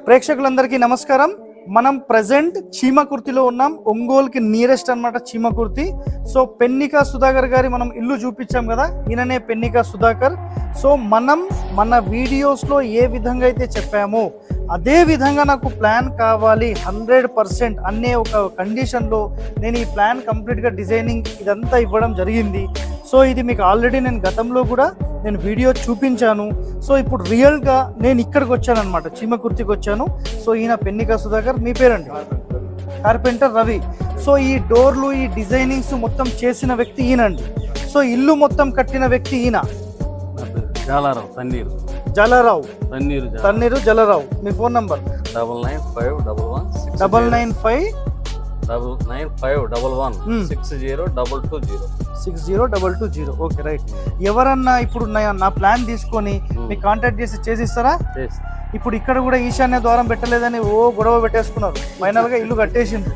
ప్రేక్షకులందరికీ నమస్కారం మనం ప్రజెంట్ చీమకుర్తిలో ఉన్నాం ఒంగోలుకి నియరెస్ట్ అన్నమాట చీమకుర్తి సో పెన్నిక సుధాకర్ గారి మనం ఇల్లు చూపించాం కదా ఈయననే పెన్నిక సుధాకర్ సో మనం మన వీడియోస్లో ఏ విధంగా అయితే చెప్పామో అదే విధంగా నాకు ప్లాన్ కావాలి హండ్రెడ్ పర్సెంట్ అనే ఒక కండిషన్లో నేను ఈ ప్లాన్ కంప్లీట్గా డిజైనింగ్ ఇదంతా ఇవ్వడం జరిగింది సో ఇది మీకు ఆల్రెడీ నేను గతంలో కూడా నేను వీడియో చూపించాను సో ఇప్పుడు రియల్గా నేను ఇక్కడికి వచ్చాను అనమాట చీమకుర్తికి వచ్చాను సో ఈయన పెన్నిక సుధాకర్ మీ పేరండి కార్పెంటర్ రవి సో ఈ డోర్లు ఈ డిజైనింగ్స్ మొత్తం చేసిన వ్యక్తి ఈయనండి సో ఇల్లు మొత్తం కట్టిన వ్యక్తి ఈయన నా పేరు జాలారావు తన్నీరు జలరావు తన్నీరు జా- తన్నీరు జలరావు మీ phone number double nine five double one six double nine five double nine five double one Hmm. Six zero double two zero six zero double two zero okay right ఎవరన్నా ఇప్పుడు నా నా ప్లాన్ తీసుకొని మీకు కాంటాక్ట్ చేసి చేసిస్తారా చేస్తా ఇప్పుడు ఇక్కడ కూడా ఈశాన్య ద్వారం పెట్టలేదని ఓ గొడవ పెట్టేసుకున్నారు ఫైనల్ గా ఇల్లు కట్టేసిండ్రు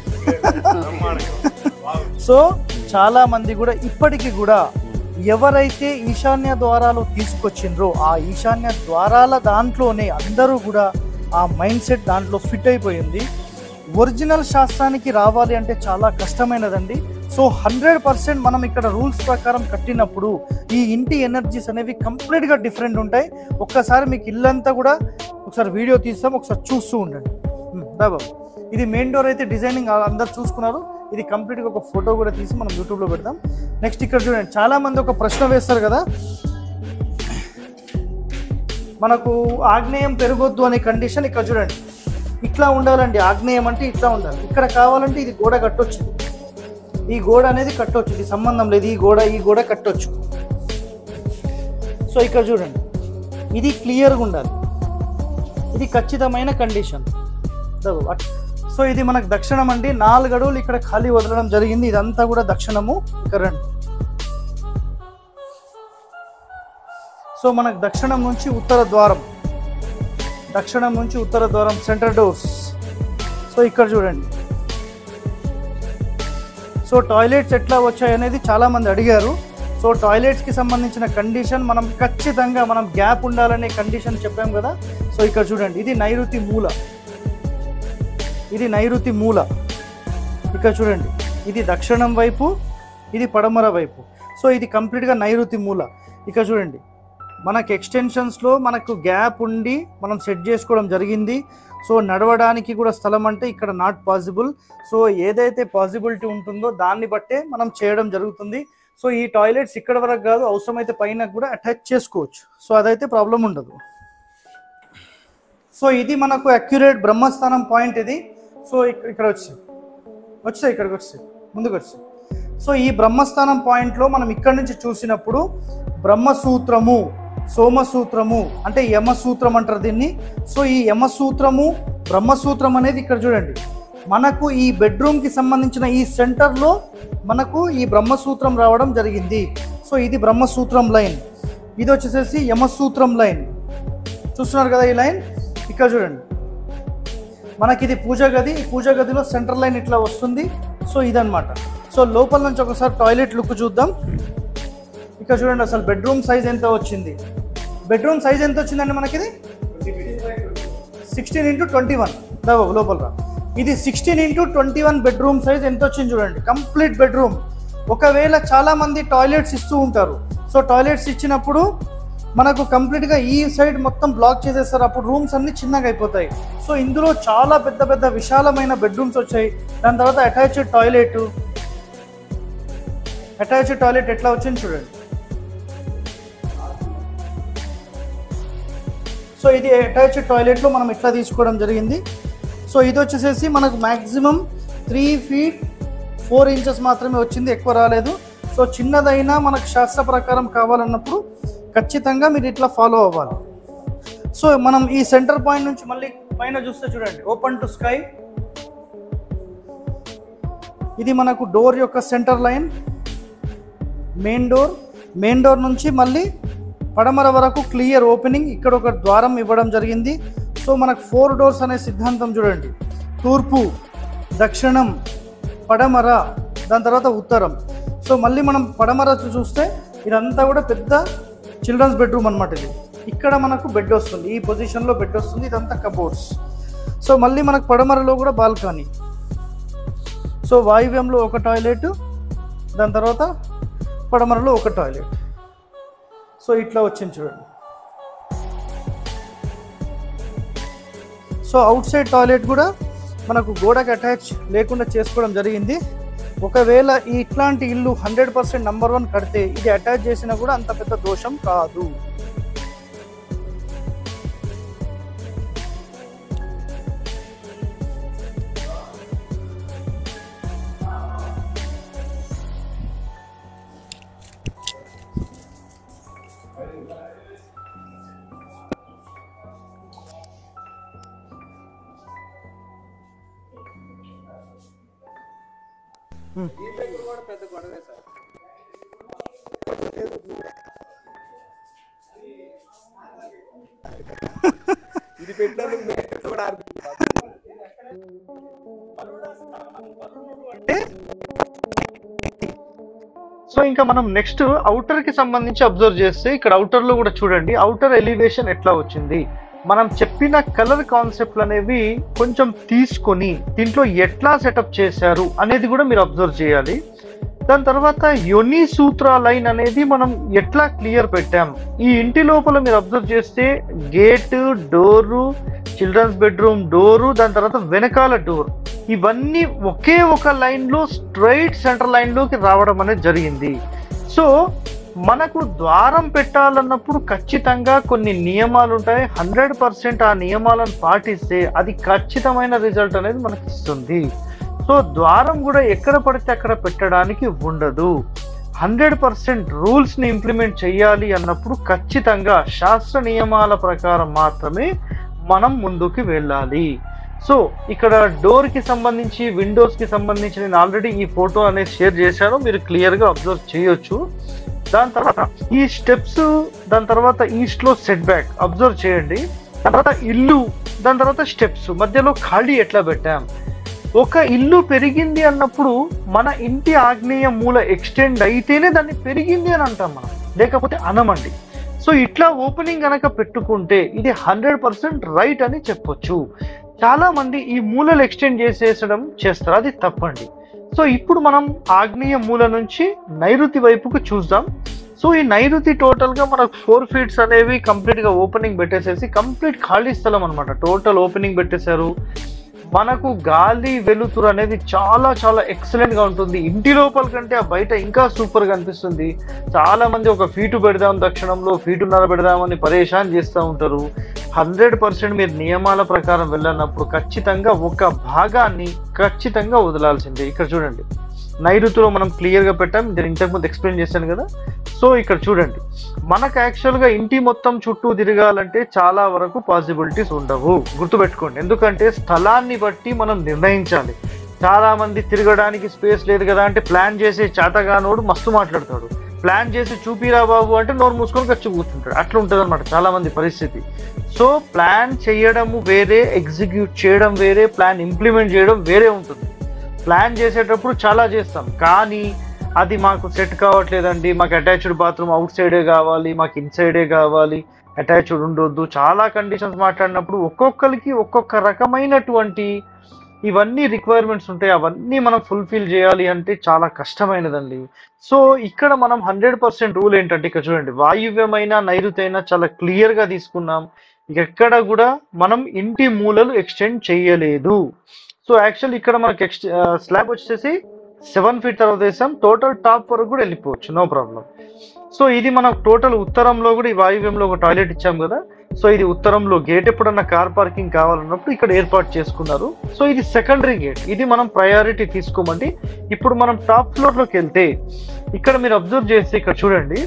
సో చాలా మంది కూడా ఇప్పటికీ కూడా ఎవరైతే ఈశాన్య ద్వారాలు తీసుకొచ్చిండ్రో ఆ ఈశాన్య ద్వారాల దాంట్లోనే అందరూ కూడా ఆ మైండ్ సెట్ దాంట్లో ఫిట్ అయిపోయింది ఒరిజినల్ శాస్త్రానికి రావాలి అంటే చాలా కష్టమైనదండి సో హండ్రెడ్ పర్సెంట్ మనం ఇక్కడ రూల్స్ ప్రకారం కట్టినప్పుడు ఈ ఇంటి ఎనర్జీస్ అనేవి కంప్లీట్గా డిఫరెంట్ ఉంటాయి ఒక్కసారి మీకు ఇల్లంతా కూడా ఒకసారి వీడియో తీస్తాం ఒకసారి చూస్తూ ఉండండి ఉమ్, రా బాబు ఇది మెయిన్ డోర్ అయితే డిజైనింగ్ అందరు చూసుకున్నారు ఇది కంప్లీట్గా ఒక ఫోటో కూడా తీసి మనం యూట్యూబ్లో పెడతాం నెక్స్ట్ ఇక్కడ చూడండి చాలా మంది ఒక ప్రశ్న వేస్తారు కదా మనకు ఆగ్నేయం పెరగొద్దు అనే కండిషన్ ఇక్కడ చూడండి ఇట్లా ఉండాలండి ఆగ్నేయం అంటే ఇట్లా ఉండాలి ఇక్కడ కావాలంటే ఇది గోడ కట్టొచ్చు ఈ గోడ అనేది కట్టొచ్చు ఇది సంబంధం లేదు ఈ గోడ ఈ గోడ కట్టొచ్చు సో ఇక్కడ చూడండి ఇది క్లియర్గా ఉండాలి ఇది ఖచ్చితమైన కండిషన్ దగు, అట్- సో ఇది మనకు దక్షిణం అండి నాలుగు అడుగులు ఇక్కడ ఖాళీ వదలడం జరిగింది ఇదంతా కూడా దక్షిణము ఇక్కడ రండి సో మనకు దక్షిణం నుంచి ఉత్తర ద్వారం దక్షిణం నుంచి ఉత్తర ద్వారం సెంటర్ డోర్స్ సో ఇక్కడ చూడండి సో టాయిలెట్స్ ఎట్లా వచ్చాయి అనేది చాలా మంది అడిగారు సో టాయిలెట్స్కి సంబంధించిన కండిషన్ మనం ఖచ్చితంగా మనం గ్యాప్ ఉండాలనే కండిషన్ చెప్పాం కదా సో ఇక్కడ చూడండి ఇది నైరుతి మూల ఇది నైరుతి మూల ఇక్కడ చూడండి ఇది దక్షిణం వైపు ఇది పడమర వైపు సో ఇది కంప్లీట్గా నైరుతి మూల ఇక్కడ చూడండి మనకు ఎక్స్టెన్షన్స్లో మనకు గ్యాప్ ఉండి మనం సెట్ చేసుకోవడం జరిగింది సో నడవడానికి కూడా స్థలం అంటే ఇక్కడ నాట్ పాసిబుల్ సో ఏదైతే పాసిబిలిటీ ఉంటుందో దాన్ని బట్టే మనం చేయడం జరుగుతుంది సో ఈ టాయిలెట్స్ ఇక్కడ వరకు కాదు అవసరమైతే పైన కూడా అటాచ్ చేసుకోవచ్చు సో అదైతే ప్రాబ్లం ఉండదు సో ఇది మనకు అక్యురేట్ బ్రహ్మస్థానం పాయింట్ ఇది సో ఇక్క- ఇక్కడ వచ్చి వచ్చాయి ఇక్కడికి వచ్చాయి ముందుకు వచ్చాయి సో ఈ బ్రహ్మస్థానం పాయింట్లో మనం ఇక్కడ నుంచి చూసినప్పుడు బ్రహ్మసూత్రము సోమసూత్రము అంటే యమసూత్రం అంటారు దీన్ని సో ఈ యమసూత్రము బ్రహ్మసూత్రం అనేది ఇక్కడ చూడండి మనకు ఈ బెడ్రూమ్కి సంబంధించిన ఈ సెంటర్లో మనకు ఈ బ్రహ్మసూత్రం రావడం జరిగింది సో ఇది బ్రహ్మసూత్రం లైన్ ఇది వచ్చేసేసి యమసూత్రం లైన్ చూస్తున్నారు కదా ఈ లైన్ ఇక్కడ చూడండి మనకి ఇది పూజ గది ఈ పూజ గదిలో సెంటర్ లైన్ ఇట్లా వస్తుంది సో ఇదన్నమాట సో లోపల నుంచి ఒకసారి టాయిలెట్ లుక్ చూద్దాం ఇక్కడ చూడండి అసలు బెడ్రూమ్ సైజ్ ఎంత వచ్చింది బెడ్రూమ్ సైజ్ ఎంత వచ్చిందండి మనకి ఇది సిక్స్టీన్ ఇంటూ ట్వంటీ వన్ బాబు లోపల రా ఇది sixteen into twenty one bedroom size ఎంత వచ్చింది చూడండి కంప్లీట్ బెడ్రూమ్ ఒకవేళ చాలా మంది టాయిలెట్స్ ఇస్తూ ఉంటారు సో టాయిలెట్స్ ఇచ్చినప్పుడు మనకు కంప్లీట్గా ఈ సైడ్ మొత్తం బ్లాక్ చేసేస్తారు అప్పుడు రూమ్స్ అన్ని చిన్నగా అయిపోతాయి సో ఇందులో చాలా పెద్ద పెద్ద విశాలమైన బెడ్రూమ్స్ వచ్చాయి దాని తర్వాత అటాచ్డ్ టాయిలెట్ అటాచ్డ్ టాయిలెట్ ఎట్లా వచ్చింది చూడండి సో ఇది అటాచ్డ్ టాయిలెట్లో మనం ఇట్లా తీసుకోవడం జరిగింది సో ఇది వచ్చేసేసి మనకు maximum three feet four inches మాత్రమే వచ్చింది ఎక్కువ రాలేదు సో చిన్నదైనా మనకు శాస్త్ర ప్రకారం కావాలన్నప్పుడు ఖచ్చితంగా మీరు ఇట్లా ఫాలో అవ్వాలి సో మనం ఈ సెంటర్ పాయింట్ నుంచి మళ్ళీ పైన చూస్తే చూడండి ఓపెన్ టు స్కై ఇది మనకు డోర్ యొక్క centre line main door main door నుంచి మళ్ళీ పడమర వరకు క్లియర్ ఓపెనింగ్ ఇక్కడ ఒక ద్వారం ఇవ్వడం జరిగింది సో మనకు ఫోర్ డోర్స్ అనే సిద్ధాంతం చూడండి తూర్పు దక్షిణం పడమర దాని తర్వాత ఉత్తరం సో మళ్ళీ మనం పడమర చూ- చూస్తే ఇదంతా కూడా పెద్ద చిల్డ్రన్స్ బెడ్రూమ్ అనమాట ఇది ఇక్కడ మనకు బెడ్ వస్తుంది ఈ పొజిషన్లో బెడ్ వస్తుంది ఇదంతా కబోర్డ్స్ సో మళ్ళీ మనకు పడమరలో కూడా బాల్కనీ సో వాయువ్యంలో ఒక టాయిలెట్ దాని తర్వాత పడమరలో ఒక టాయిలెట్ సో ఇట్లా వచ్చింది చూడండి సో అవుట్ సైడ్ టాయిలెట్ కూడా మనకు గోడకి అటాచ్ లేకుండా చేసుకోవడం జరిగింది ఒకవేళ ఈ ఇట్లాంటి ఇల్లు హండ్రెడ్ పర్సెంట్ నంబర్ వన్ కడితే ఇది అటాచ్ చేసినా కూడా అంత పెద్ద దోషం కాదు ఇది పెట్టినందుకు మేము కూడా ఆర్గ్యూ సో ఇంకా మనం నెక్స్ట్ అవుటర్ కి సంబంధించి అబ్జర్వ్ చేస్తే ఇక్కడ అవుటర్ లో కూడా చూడండి అవుటర్ ఎలివేషన్ ఎట్లా వచ్చింది మనం చెప్పిన కలర్ కాన్సెప్ట్లు అనేవి కొంచెం తీసుకొని దీంట్లో ఎట్లా సెటప్ చేశారు అనేది కూడా మీరు అబ్జర్వ్ చేయాలి దాని తర్వాత యుని సూత్ర లైన్ అనేది మనం ఎట్లా క్లియర్ పెట్టాం ఈ ఇంటి లోపల మీరు అబ్జర్వ్ చేస్తే gate door children's bedroom door దాని తర్వాత వెనకాల డోర్ ఇవన్నీ ఒకే ఒక లైన్లో స్ట్రైట్ సెంటర్ లైన్లోకి రావడం అనేది జరిగింది సో మనకు ద్వారం పెట్టాలన్నప్పుడు ఖచ్చితంగా కొన్ని నియమాలు ఉంటాయి హండ్రెడ్ పర్సెంట్ ఆ నియమాలను పాటిస్తే అది ఖచ్చితమైన రిజల్ట్ అనేది మనకి ఇస్తుంది సో ద్వారం కూడా ఎక్కడ పడితే అక్కడ పెట్టడానికి ఉండదు హండ్రెడ్ పర్సెంట్ రూల్స్ని ఇంప్లిమెంట్ చేయాలి అన్నప్పుడు ఖచ్చితంగా శాస్త్ర నియమాల ప్రకారం మాత్రమే మనం ముందుకు వెళ్ళాలి సో ఇక్కడ డోర్ కి సంబంధించి విండోస్ కి సంబంధించి నేను ఆల్రెడీ ఈ ఫోటో అనేది షేర్ చేశాను మీరు క్లియర్ గా అబ్జర్వ్ చేయొచ్చు దాని తర్వాత ఈ స్టెప్స్ దాని తర్వాత ఈస్ట్ లో సెట్ బ్యాక్ అబ్జర్వ్ చేయండి దాని తర్వాత ఇల్లు దాని తర్వాత స్టెప్స్ మధ్యలో ఖాళీ ఎట్లా పెట్టాం ఒక ఇల్లు పెరిగింది అన్నప్పుడు మన ఇంటి ఆగ్నేయ మూల ఎక్స్టెండ్ అయితేనే దాన్ని పెరిగింది అని అంటాం మనం లేకపోతే అనమండి సో ఇట్లా ఓపెనింగ్ గనక పెట్టుకుంటే ఇది హండ్రెడ్ పర్సెంట్ రైట్ అని చెప్పొచ్చు చాలా మంది ఈ మూలలు ఎక్స్టెండ్ చేసేసడం చేస్తారు అది తప్పండి సో ఇప్పుడు మనం ఆగ్నేయ మూల నుంచి నైరుతి వైపుకు చూద్దాం సో ఈ నైరుతి టోటల్ గా మనకు ఫోర్ ఫీట్స్ అనేవి కంప్లీట్ గా ఓపెనింగ్ పెట్టేసేసి కంప్లీట్ ఖాళీ స్థలం అనమాట టోటల్ ఓపెనింగ్ పెట్టేశారు మనకు గాలి వెలుతురు అనేది చాలా చాలా ఎక్సలెంట్ గా ఉంటుంది ఇంటి లోపల కంటే ఆ బయట ఇంకా సూపర్ గా అనిపిస్తుంది చాలా మంది ఒక ఫీటు పెడదాం దక్షిణంలో ఫీటున్నర పెడదామని పరేషాన్ చేస్తూ ఉంటారు హండ్రెడ్ పర్సెంట్ మీరు నియమాల ప్రకారం వెళ్ళినప్పుడు ఖచ్చితంగా ఒక భాగాన్ని ఖచ్చితంగా వదలాల్సిందే ఇక్కడ చూడండి నైరుతిలో మనం క్లియర్ గా పెట్టాం నేను ఇంతకుముందు ఎక్స్ప్లెయిన్ చేశాను కదా సో ఇక్కడ చూడండి మనకు యాక్చువల్ గా ఇంటి మొత్తం చుట్టూ తిరగాలంటే చాలా వరకు పాసిబిలిటీస్ ఉండవు గుర్తుపెట్టుకోండి ఎందుకంటే స్థలాన్ని బట్టి మనం నిర్ణయించాలి చాలా మంది తిరగడానికి స్పేస్ లేదు కదా అంటే ప్లాన్ చేసే చేతగానోడు మస్తు మాట్లాడతాడు ప్లాన్ చేసి చూపిరా బాబు అంటే నోరు మూసుకొని ఖర్చు కూర్చుంటాడు అట్లా ఉంటుంది అనమాట చాలా మంది పరిస్థితి సో ప్లాన్ చేయడము వేరే ఎగ్జిక్యూట్ చేయడం వేరే ప్లాన్ ఇంప్లిమెంట్ చేయడం వేరే ఉంటుంది ప్లాన్ చేసేటప్పుడు చాలా చేస్తాం కానీ అది మాకు సెట్ కావట్లేదండి మాకు అటాచ్డ్ బాత్రూమ్ అవుట్ సైడే కావాలి మాకు ఇన్సైడే కావాలి అటాచ్డ్ ఉండొద్దు చాలా కండిషన్స్ మాట్లాడినప్పుడు ఒక్కొక్కరికి ఒక్కొక్క రకమైనటువంటి ఇవన్నీ రిక్వైర్మెంట్స్ ఉంటాయి అవన్నీ మనం ఫుల్ఫిల్ చేయాలి అంటే చాలా కష్టమైనదండి సో ఇక్కడ మనం హండ్రెడ్ పర్సెంట్ రూల్ ఏంటంటే ఇక్కడ చూడండి వాయువ్యమైన నైరుతైన చాలా క్లియర్గా తీసుకున్నాం ఎక్కడ కూడా మనం ఇంటి మూలలు ఎక్స్టెండ్ చేయలేదు సో యాక్చువల్ ఇక్కడ మనకి ఎక్స్ స్లాబ్ వచ్చేసి సెవెన్ ఫీట్ తర్వాత వేసాం టోటల్ టాప్ వరకు కూడా వెళ్ళిపోవచ్చు నో ప్రాబ్లం సో ఇది మనం టోటల్ ఉత్తరంలో కూడా ఈ వాయువ్యంలో ఒక టాయిలెట్ ఇచ్చాం కదా సో ఇది ఉత్తరంలో గేట్ ఎప్పుడన్నా కార్ పార్కింగ్ కావాలన్నప్పుడు ఇక్కడ ఏర్పాటు చేసుకున్నారు సో ఇది సెకండరీ గేట్ ఇది మనం ప్రయారిటీ తీసుకోమండి ఇప్పుడు మనం టాప్ ఫ్లోర్ లోకి వెళ్తే ఇక్కడ మీరు అబ్జర్వ్ చేస్తే ఇక్కడ చూడండి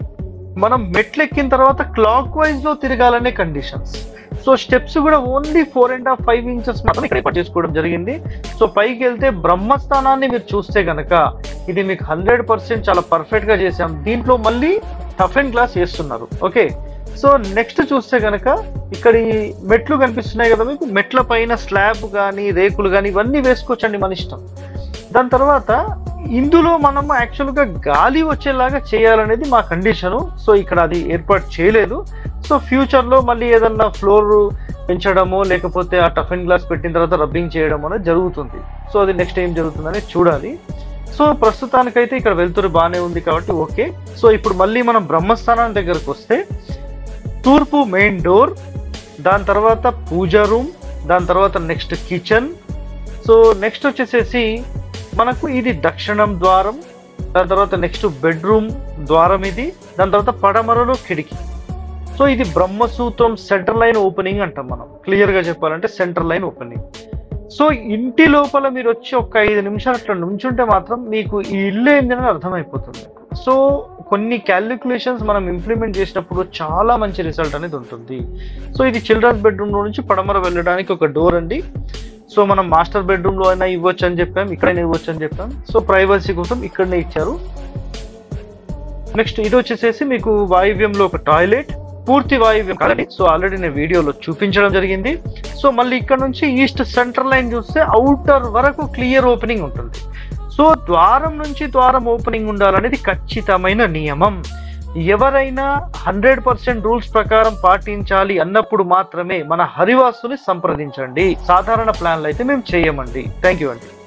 మనం మెట్లు ఎక్కిన తర్వాత క్లాక్ వైజ్ లో తిరగాలనే కండిషన్స్ సో స్టెప్స్ కూడా only four and half five inches మాత్రం ఇక్కడ ఏర్పాటు చేసుకోవడం జరిగింది సో పైకి వెళ్తే బ్రహ్మస్థానాన్ని మీరు చూస్తే గనక ఇది మీకు హండ్రెడ్ పర్సెంట్ చాలా పర్ఫెక్ట్ గా చేసాం దీంట్లో మళ్ళీ టఫ్ అండ్ గ్లాస్ చేస్తున్నారు ఓకే సో నెక్స్ట్ చూస్తే గనక ఇక్కడ ఈ మెట్లు కనిపిస్తున్నాయి కదా మీకు మెట్ల పైన స్లాబ్ కానీ రేకులు కానీ ఇవన్నీ వేసుకోవచ్చండి మన ఇష్టం దాని తర్వాత ఇందులో మనం యాక్చువల్గా గాలి వచ్చేలాగా చేయాలనేది మా కండిషను సో ఇక్కడ అది ఏర్పాటు చేయలేదు సో ఫ్యూచర్లో మళ్ళీ ఏదన్నా ఫ్లోర్ పెంచడమో లేకపోతే ఆ టఫిన్ గ్లాస్ పెట్టిన తర్వాత రబ్బింగ్ చేయడం అనేది జరుగుతుంది సో అది నెక్స్ట్ ఏం జరుగుతుందని చూడాలి సో ప్రస్తుతానికైతే ఇక్కడ వెలుతురు బాగానే ఉంది కాబట్టి ఓకే సో ఇప్పుడు మళ్ళీ మనం బ్రహ్మస్థానం దగ్గరకు వస్తే తూర్పు మెయిన్ డోర్ దాని తర్వాత పూజా రూమ్ దాని తర్వాత నెక్స్ట్ కిచెన్ సో నెక్స్ట్ వచ్చేసేసి మనకు ఇది దక్షిణం ద్వారం దాని తర్వాత నెక్స్ట్ బెడ్రూమ్ ద్వారం ఇది దాని తర్వాత పడమరలో కిటికీ సో ఇది బ్రహ్మసూత్రం సెంటర్ లైన్ ఓపెనింగ్ అంటాం మనం క్లియర్గా చెప్పాలంటే సెంటర్ లైన్ ఓపెనింగ్ సో ఇంటి లోపల మీరు వచ్చి ఒక ఐదు నిమిషాలు అట్లా నుంచుంటే మాత్రం మీకు ఈ ఇల్లు ఏందని అర్థమైపోతుంది సో కొన్ని క్యాలిక్యులేషన్స్ మనం ఇంప్లిమెంట్ చేసినప్పుడు చాలా మంచి రిజల్ట్ అనేది ఉంటుంది సో ఇది చిల్డ్రన్స్ బెడ్రూమ్ నుంచి పడమర వెళ్ళడానికి ఒక డోర్ అండి సో మనం మాస్టర్ బెడ్రూమ్ లో అయినా ఇవ్వచ్చు అని చెప్పాం ఇక్కడైనా ఇవ్వచ్చు అని చెప్పాం సో ప్రైవసీ కోసం ఇక్కడనే ఇచ్చారు నెక్స్ట్ ఇది వచ్చేసేసి మీకు వాయువ్యంలో ఒక టాయిలెట్ పూర్తి వాయువ్యం కాదండి సో ఆల్రెడీ నేను వీడియోలో చూపించడం జరిగింది సో మళ్ళీ ఇక్కడ నుంచి ఈస్ట్ సెంటర్ లైన్ చూస్తే అవుటర్ వరకు క్లియర్ ఓపెనింగ్ ఉంటుంది సో ద్వారం నుంచి ద్వారం ఓపెనింగ్ ఉండాలనేది ఖచ్చితమైన నియమం ఎవరైనా హండ్రెడ్ పర్సెంట్ రూల్స్ ప్రకారం పాటించాలి అన్నప్పుడు మాత్రమే మన హరివాస్తుని సంప్రదించండి సాధారణ ప్లాన్లు అయితే మేము చేయమండి థ్యాంక్ యూ అండి